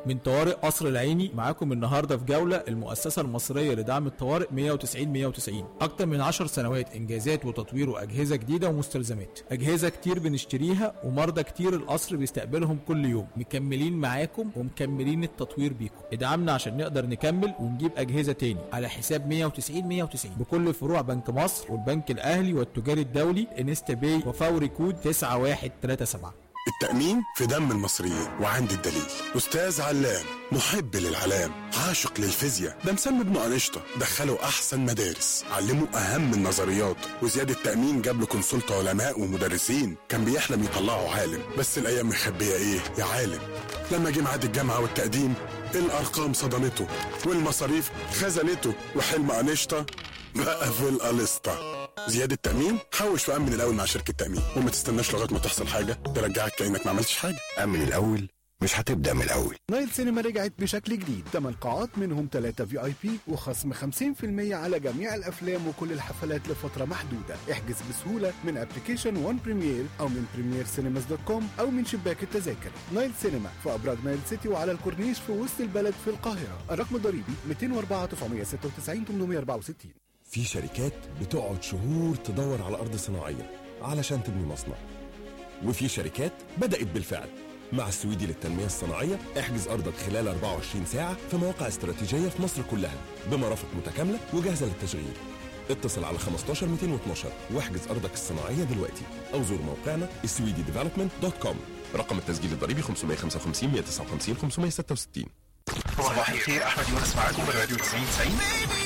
من طوارئ قصر العيني معاكم النهارده في جوله المؤسسه المصريه لدعم الطوارئ 190 190 اكتر من 10 سنوات انجازات وتطوير واجهزه جديده ومستلزمات اجهزه كتير بنشتريها ومرضى كتير القصر بيستقبلهم كل يوم مكملين معاكم ومكملين التطوير بيكم ادعمنا عشان نقدر نكمل ونجيب اجهزه تاني على حساب 190 190 بكل فروع بنك مصر والبنك الاهلي والتجاري الدولي انستا باي وفوري كود 9137 التأمين في دم المصريين وعندي الدليل أستاذ علام محب للعلام عاشق للفيزياء ده مسمي ابنه أنشطة دخله أحسن مدارس علمه أهم النظريات وزياد التأمين جاب له كونسلت علماء ومدرسين كان بيحلم يطلعه عالم بس الأيام مخبية إيه يا عالم لما جه ميعاد الجامعة والتقديم الأرقام صدمته والمصاريف خزنته وحلم أنشطة بقى في القلسطة زياد التأمين حوش وأمن الأول مع شركة تأمين وما تستناش لغاية ما تحصل حاجة ترجعك كأنك ما عملتش حاجة أمن الأول مش هتبدأ من الأول نايل سينما رجعت بشكل جديد 8 قاعات منهم 3 في اي بي وخصم 50% على جميع الافلام وكل الحفلات لفتره محدوده احجز بسهوله من ابلكيشن وان بريمير او من بريمير سينماز دوت كوم او من شباك التذاكر نايل سينما في ابراج نايل سيتي وعلى الكورنيش في وسط البلد في القاهره الرقم الضريبي 204 996 864 في شركات بتقعد شهور تدور على أرض صناعية علشان تبني مصنع وفي شركات بدأت بالفعل مع السويدي للتنمية الصناعية احجز أرضك خلال 24 ساعة في مواقع استراتيجية في مصر كلها بمرافق متكاملة وجاهزة للتشغيل اتصل على 15 212 واحجز أرضك الصناعية دلوقتي أو زور موقعنا السويدي ديفلوبمنت دوت كوم رقم التسجيل الضريبي 555 159 566 صباح الخير احمد يونس معاكم من راديو 90 90